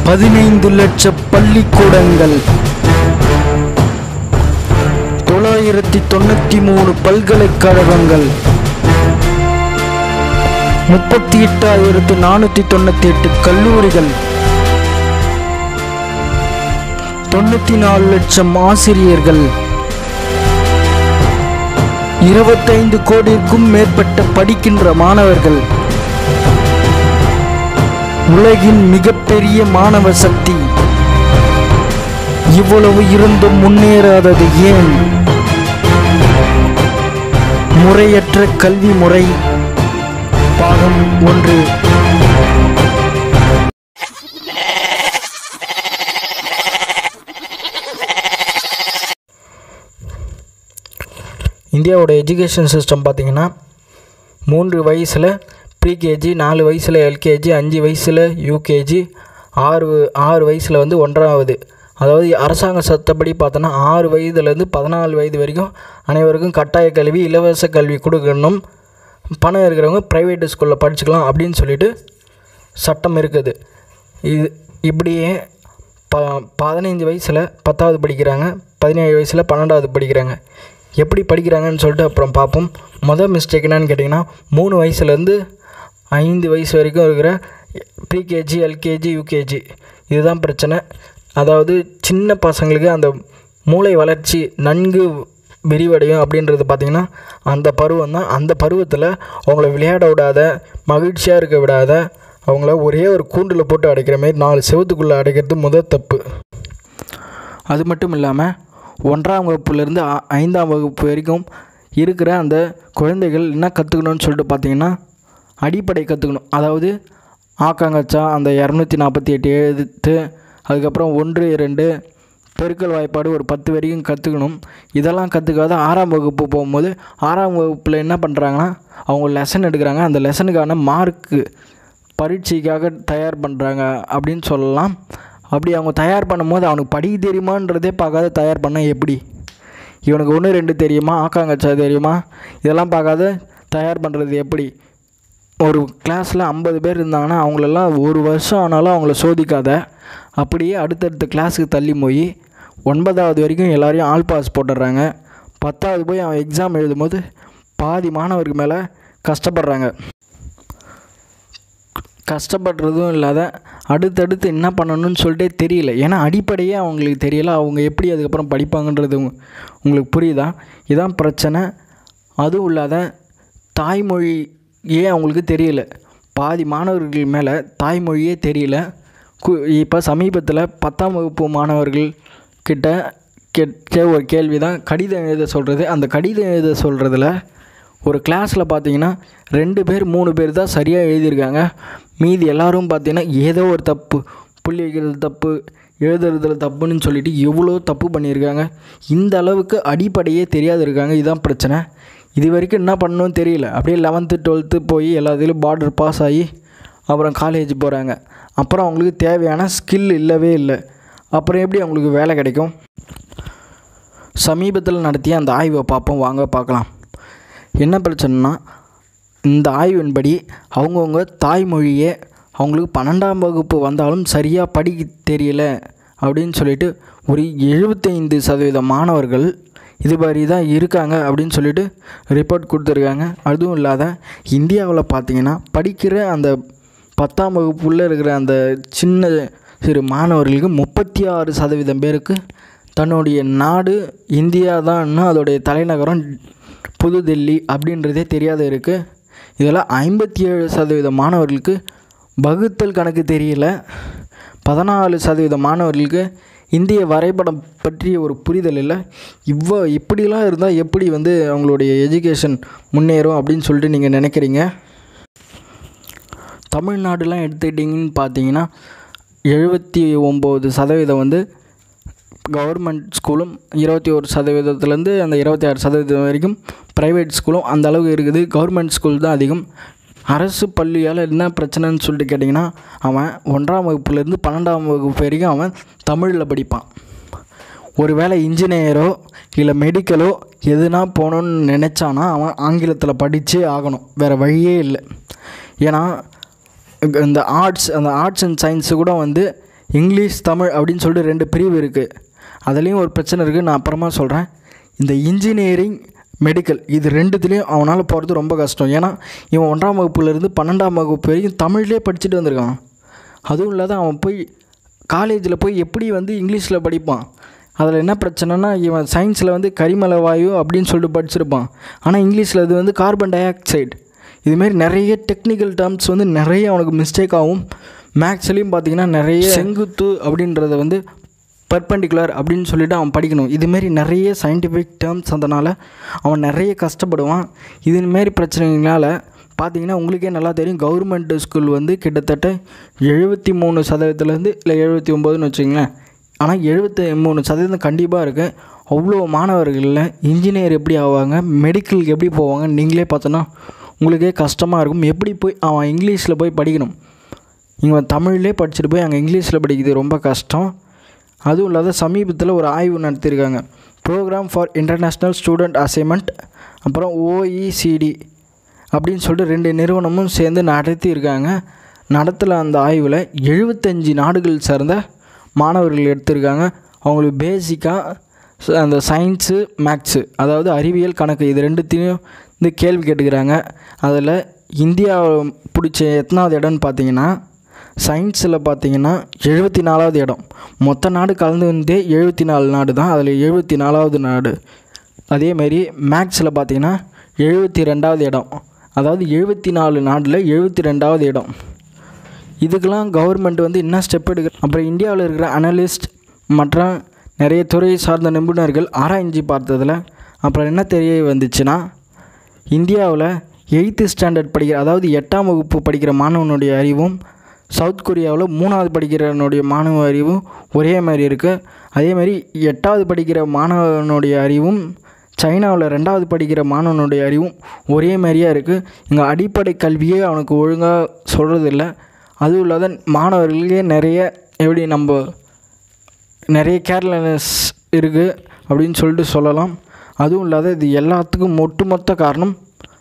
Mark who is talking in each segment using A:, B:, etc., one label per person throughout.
A: பதினைந்து லட்ச பள்ளிக்கூடங்கள் தொள்ளாயிரத்தி தொண்ணூற்றி மூணு பல்கலைக்கழகங்கள் முப்பத்தி எட்டாயிரத்து நானூற்றி தொண்ணூற்றி எட்டு கல்லூரிகள் தொண்ணூற்றி நாலு லட்சம் ஆசிரியர்கள் இருபத்தைந்து கோடிக்கும் மேற்பட்ட படிக்கின்ற மாணவர்கள் உலகின் மிகப்பெரிய மாணவ சக்தி இவ்வளவு இருந்தும் முன்னேறாதது ஏன் முறையற்ற கல்வி முறை பாகம் ஒன்று இந்தியாவோட எஜுகேஷன் சிஸ்டம் பார்த்திங்கன்னா மூன்று வயசில் ப்ரீகேஜி நாலு வயசில் எல்கேஜி அஞ்சு வயசில் யூகேஜி ஆறு ஆறு வயசில் வந்து ஒன்றாவது அதாவது அரசாங்க சட்டப்படி பார்த்தோன்னா ஆறு வயதுலேருந்து பதினாலு வயது வரைக்கும் அனைவருக்கும் கட்டாய கல்வி இலவச கல்வி கொடுக்கணும் பணம் இருக்கிறவங்க ப்ரைவேட் ஸ்கூலில் படிச்சுக்கலாம் அப்படின்னு சொல்லிட்டு சட்டம் இருக்குது இது இப்படியே ப பதினைஞ்சு வயசில் பத்தாவது படிக்கிறாங்க பதினேழு வயசில் பன்னெண்டாவது படிக்கிறாங்க எப்படி படிக்கிறாங்கன்னு சொல்லிட்டு அப்புறம் பார்ப்போம் மொதல் மிஸ்டேக் என்னன்னு கேட்டிங்கன்னா மூணு வயசுலேருந்து ஐந்து வயசு வரைக்கும் இருக்கிற ப்ரீகேஜி எல்கேஜி யூகேஜி இதுதான் பிரச்சனை அதாவது சின்ன பசங்களுக்கு அந்த மூளை வளர்ச்சி நன்கு விரிவடையும் அப்படின்றது பார்த்திங்கன்னா அந்த பருவம் தான் அந்த பருவத்தில் அவங்கள விளையாட விடாத மகிழ்ச்சியாக இருக்க விடாத அவங்கள ஒரே ஒரு கூண்டில் போட்டு அடைக்கிற மாதிரி நாலு செவத்துக்குள்ளே அடைக்கிறது முதல் தப்பு அது மட்டும் இல்லாமல் ஒன்றாம் வகுப்புலேருந்து ஆ- ஐந்தாம் வகுப்பு வரைக்கும் இருக்கிற அந்த குழந்தைகள் என்ன கற்றுக்கணும்னு சொல்லிட்டு பார்த்தீங்கன்னா அடிப்படை கற்றுக்கணும் அதாவது ஆக்காங்கச்சா அந்த இரநூத்தி நாற்பத்தி எட்டு எழுத்து அதுக்கப்புறம் ஒன்று இரண்டு பெருக்கல் வாய்ப்பாடு ஒரு பத்து வரைக்கும் கற்றுக்கணும் இதெல்லாம் கற்றுக்காத ஆறாம் வகுப்பு போகும்போது ஆறாம் வகுப்பில் என்ன பண்ணுறாங்கன்னா அவங்க லெசன் எடுக்கிறாங்க அந்த லெசனுக்கான மார்க்கு பரீட்சைக்காக தயார் பண்ணுறாங்க அப்படின்னு சொல்லலாம் அப்படி அவங்க தயார் பண்ணும்போது அவனுக்கு படிக்க தெரியுமான்றதே பார்க்காத தயார் பண்ண எப்படி இவனுக்கு ஒன்று ரெண்டு தெரியுமா ஆக்காங்கச்சா தெரியுமா இதெல்லாம் பார்க்காத தயார் பண்ணுறது எப்படி ஒரு கிளாஸில் ஐம்பது பேர் இருந்தாங்கன்னா அவங்களெல்லாம் ஒரு வருஷம் ஆனாலும் அவங்கள சோதிக்காத அப்படியே அடுத்தடுத்த கிளாஸுக்கு தள்ளி போய் ஒன்பதாவது வரைக்கும் எல்லாரையும் ஆல் பாஸ் போட்டுடுறாங்க பத்தாவது போய் அவன் எக்ஸாம் எழுதும்போது பாதி மாணவருக்கு மேலே கஷ்டப்படுறாங்க கஷ்டப்படுறதும் இல்லாத அடுத்தடுத்து என்ன பண்ணணும்னு சொல்லிட்டே தெரியல ஏன்னா அடிப்படையே அவங்களுக்கு தெரியல அவங்க எப்படி அதுக்கப்புறம் படிப்பாங்கன்றது உங்க- உங்களுக்கு புரியுதா இதான் பிரச்சனை அதுவும் இல்லாத தாய்மொழியே அவங்களுக்கு தெரியல பாதி மாணவர்கள் மேலே தாய்மொழியே தெரியல கு இப்போ சமீபத்தில் பத்தாம் வகுப்பு மாணவர்கள் கிட்ட கேட்ட ஒரு கேள்வி தான் கடிதம் எழுத சொல்கிறது அந்த கடிதம் எழுத சொல்கிறதுல ஒரு கிளாஸில் பார்த்தீங்கன்னா ரெண்டு பேர் மூணு பேர் தான் சரியாக எழுதியிருக்காங்க மீதி எல்லாரும் பார்த்தீங்கன்னா ஏதோ ஒரு தப்பு புள்ளி வைக்கிறது தப்பு எழுதுறதுல தப்புன்னு சொல்லிட்டு எவ்வளோ தப்பு பண்ணியிருக்காங்க இந்த அளவுக்கு அடிப்படையே தெரியாது இருக்காங்க இதுதான் பிரச்சனை இது வரைக்கும் என்ன பண்ணணும்னு தெரியல அப்படியே லெவன்த்து டுவெல்த்து போய் எல்லாத்துலேயும் பார்டர் பாஸ் ஆகி அப்புறம் காலேஜ் போகிறாங்க அப்புறம் அவங்களுக்கு தேவையான ஸ்கில் இல்லவே இல்லை அப்புறம் எப்படி அவங்களுக்கு வேலை கிடைக்கும் சமீபத்தில் நடத்திய அந்த ஆய்வை பார்ப்போம் வாங்க பார்க்கலாம் என்ன பிரச்சனைனா இந்த ஆய்வின்படி அவங்கவுங்க தாய்மொழியே அவங்களுக்கு பன்னெண்டாம் வகுப்பு வந்தாலும் சரியாக படிக்க தெரியல அப்படின்னு சொல்லிட்டு ஒரு எழுபத்தைந்து சதவீத மாணவர்கள் இது மாதிரி தான் இருக்காங்க அப்படின்னு சொல்லிட்டு ரிப்போர்ட் கொடுத்துருக்காங்க அதுவும் இல்லாத இந்தியாவில் பார்த்தீங்கன்னா படிக்கிற அந்த பத்தாம் வகுப்புள்ள இருக்கிற அந்த சின்ன சிறு மாணவர்களுக்கு முப்பத்தி ஆறு சதவீதம் பேருக்கு தன்னுடைய நாடு இந்தியா தான் அதோடைய தலைநகரம் புதுடெல்லி அப்படின்றதே தெரியாத இருக்குது இதில் ஐம்பத்தி ஏழு சதவீத மாணவர்களுக்கு வகுத்தல் கணக்கு தெரியல பதினாலு சதவீத மாணவர்களுக்கு இந்திய வரைபடம் பற்றிய ஒரு புரிதல் இல்லை இவ்வளோ இப்படிலாம் இருந்தால் எப்படி வந்து அவங்களுடைய எஜுகேஷன் முன்னேறும் அப்படின்னு சொல்லிட்டு நீங்கள் நினைக்கிறீங்க தமிழ்நாடுலாம் எடுத்துக்கிட்டிங்கன்னு பார்த்தீங்கன்னா எழுபத்தி ஒம்பது சதவீதம் வந்து கவர்மெண்ட் ஸ்கூலும் இருபத்தி ஒரு சதவீதத்துலேருந்து அந்த இருபத்தி ஆறு சதவீதம் வரைக்கும் ப்ரைவேட் ஸ்கூலும் அந்த அளவுக்கு இருக்குது கவர்மெண்ட் ஸ்கூல் தான் அதிகம் அரசு பள்ளியால் என்ன பிரச்சனைன்னு சொல்லிட்டு கேட்டிங்கன்னா அவன் ஒன்றாம் வகுப்புலேருந்து பன்னெண்டாம் வகுப்பு வரைக்கும் அவன் தமிழில் படிப்பான் ஒருவேளை இன்ஜினியரோ இல்லை மெடிக்கலோ எதுனா போகணுன்னு நினச்சானா அவன் ஆங்கிலத்தில் படித்தே ஆகணும் வேறு வழியே இல்லை ஏன்னா இந்த ஆர்ட்ஸ் அந்த ஆர்ட்ஸ் அண்ட் சயின்ஸு கூட வந்து இங்கிலீஷ் தமிழ் அப்படின்னு சொல்லிட்டு ரெண்டு பிரிவு இருக்குது அதுலேயும் ஒரு பிரச்சனை இருக்குது நான் அப்புறமா சொல்கிறேன் இந்த இன்ஜினியரிங் மெடிக்கல் இது ரெண்டுத்துலேயும் அவனால் போகிறது ரொம்ப கஷ்டம் ஏன்னா இவன் ஒன்றாம் வகுப்புலேருந்து பன்னெண்டாம் வகுப்பு வரைக்கும் தமிழ்லேயே படிச்சுட்டு வந்திருக்கான் அதுவும் இல்லாத அவன் போய் காலேஜில் போய் எப்படி வந்து இங்கிலீஷில் படிப்பான் அதில் என்ன பிரச்சனைனா இவன் சயின்ஸில் வந்து கரிமல வாயு அப்படின்னு சொல்லிட்டு படிச்சிருப்பான் ஆனால் இங்கிலீஷில் இது வந்து கார்பன் டை ஆக்சைடு இதுமாரி நிறைய டெக்னிக்கல் டேர்ம்ஸ் வந்து நிறைய அவனுக்கு மிஸ்டேக் ஆகும் மேக்ஸ்லேயும் பார்த்தீங்கன்னா நிறைய செங்குத்து அப்படின்றத வந்து பர்பண்டிகுலர் அப்படின்னு சொல்லிட்டு அவன் படிக்கணும் இதுமாரி நிறைய சயின்டிஃபிக் டேர்ம்ஸ் அதனால் அவன் நிறைய கஷ்டப்படுவான் இதுமாரி பிரச்சனைகளால் பார்த்தீங்கன்னா உங்களுக்கே நல்லா தெரியும் கவர்மெண்ட் ஸ்கூல் வந்து கிட்டத்தட்ட எழுபத்தி மூணு சதவீதத்துலேருந்து இல்லை எழுபத்தி ஒம்போதுன்னு வச்சுங்களேன் ஆனால் எழுபத்தி மூணு சதவீதம் கண்டிப்பாக இருக்குது அவ்வளோ மாணவர்களில் இன்ஜினியர் எப்படி ஆவாங்க மெடிக்கலுக்கு எப்படி போவாங்க நீங்களே பார்த்தோன்னா உங்களுக்கே கஷ்டமாக இருக்கும் எப்படி போய் அவன் இங்கிலீஷில் போய் படிக்கணும் இவன் தமிழ்லே படிச்சுட்டு போய் அங்கே இங்கிலீஷில் படிக்கிறது ரொம்ப கஷ்டம் அதுவும் இல்லாத சமீபத்தில் ஒரு ஆய்வு நடத்தியிருக்காங்க programme for international student assignment அப்புறம் ஓஇசிடி அப்படின்னு சொல்லிட்டு ரெண்டு நிறுவனமும் சேர்ந்து நடத்தியிருக்காங்க நடத்தல அந்த ஆய்வில் எழுபத்தஞ்சி நாடுகள் சேர்ந்த மாணவர்கள் எடுத்திருக்காங்க அவங்களுக்கு பேசிக்காக அந்த சயின்ஸு மேக்ஸு அதாவது அறிவியல் கணக்கு இது ரெண்டுத்தையும் வந்து கேள்வி கேட்டுக்கிறாங்க அதில் இந்தியா பிடிச்ச எத்தனாவது இடம்னு பார்த்தீங்கன்னா சயின்ஸில் பார்த்தீங்கன்னா எழுபத்தி நாலாவது இடம் மொத்த நாடு கலந்து வந்தே எழுபத்தி நாலு நாடு தான் அதில் எழுபத்தி நாலாவது நாடு அதேமாரி மேக்ஸில் பார்த்தீங்கன்னா எழுபத்தி ரெண்டாவது இடம் அதாவது எழுபத்தி நாலு நாட்டில் எழுபத்தி ரெண்டாவது இடம் இதுக்கெல்லாம் கவர்மெண்ட் வந்து என்ன ஸ்டெப் எடுக்க அப்புறம் இந்தியாவில் இருக்கிற அனலிஸ்ட் மற்ற நிறைய துறை சார்ந்த நிபுணர்கள் ஆராய்ச்சி பார்த்ததில் அப்புறம் என்ன தெரிய வந்துச்சுன்னா இந்தியாவில் எயித்து ஸ்டாண்டர்ட் படிக்கிற அதாவது எட்டாம் வகுப்பு படிக்கிற மாணவனுடைய அறிவும் சவுத் கொரியாவில் மூணாவது படிக்கிறவனுடைய மாணவ அறிவும் ஒரே மாதிரி இருக்குது அதே மாதிரி எட்டாவது படிக்கிற மாணவனுடைய அறிவும் சைனாவில் ரெண்டாவது படிக்கிற மாணவனுடைய அறிவும் ஒரே மாதிரியாக இருக்குது இங்கே அடிப்படை கல்வியே அவனுக்கு ஒழுங்காக சொல்கிறதில்ல அதுவும் இல்லாத மாணவர்களுக்கே நிறைய எப்படி நம்ம நிறைய கேர்லெஸ் இருக்குது அப்படின்னு சொல்லிட்டு சொல்லலாம் அதுவும் இல்லாத இது எல்லாத்துக்கும் ஒட்டுமொத்த காரணம்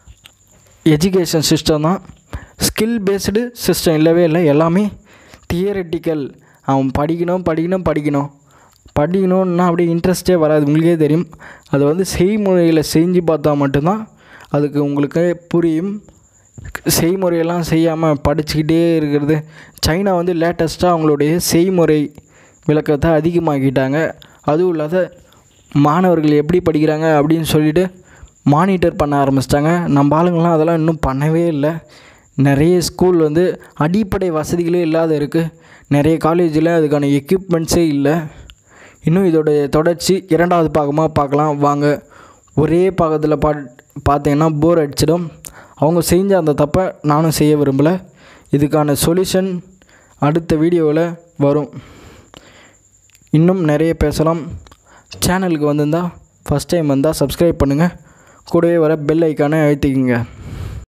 A: எஜுகேஷன் சிஸ்டம் தான் ஸ்கில் பேஸ்டு சிஸ்டம் இல்லவே இல்லை எல்லாமே தியரட்டிக்கல் அவன் படிக்கணும் படிக்கணும் படிக்கணும் படிக்கணும்னா அப்படியே இன்ட்ரெஸ்டே வராது உங்களுக்கே தெரியும் அது வந்து செய்முறையில் செஞ்சு பார்த்தா மட்டும்தான் அதுக்கு உங்களுக்கு புரியும் செய்முறையெல்லாம் செய்யாமல் படிச்சுக்கிட்டே இருக்கிறது சைனா வந்து லேட்டஸ்ட்டாக அவங்களுடைய செய்முறை விளக்கத்தை அதிகமாக்கிட்டாங்க அதுவும் இல்லாத மாணவர்கள் எப்படி படிக்கிறாங்க அப்படின்னு சொல்லிட்டு மானிட்டர் பண்ண ஆரம்பிச்சிட்டாங்க நம்ம ஆளுங்கள்லாம் அதெல்லாம் இன்னும் பண்ணவே இல்லை நிறைய ஸ்கூல் வந்து அடிப்படை வசதிகளே இல்லாத இருக்குது நிறைய காலேஜில் அதுக்கான எக்யூப்மெண்ட்ஸே இல்லை இன்னும் இதோடைய தொடர்ச்சி இரண்டாவது பாகமாக பார்க்கலாம் வாங்க ஒரே பாகத்தில் பா பார்த்தீங்கன்னா போர் அடிச்சிடும் அவங்க செஞ்ச அந்த தப்பை நானும் செய்ய விரும்பலை இதுக்கான சொல்யூஷன் அடுத்த வீடியோவில் வரும் இன்னும் நிறைய பேசலாம் சேனலுக்கு வந்திருந்தால் ஃபஸ்ட் டைம் வந்தால் சப்ஸ்கிரைப் பண்ணுங்கள் கூடவே வர பெல் ஐக்கானை அழுத்திக்கங்க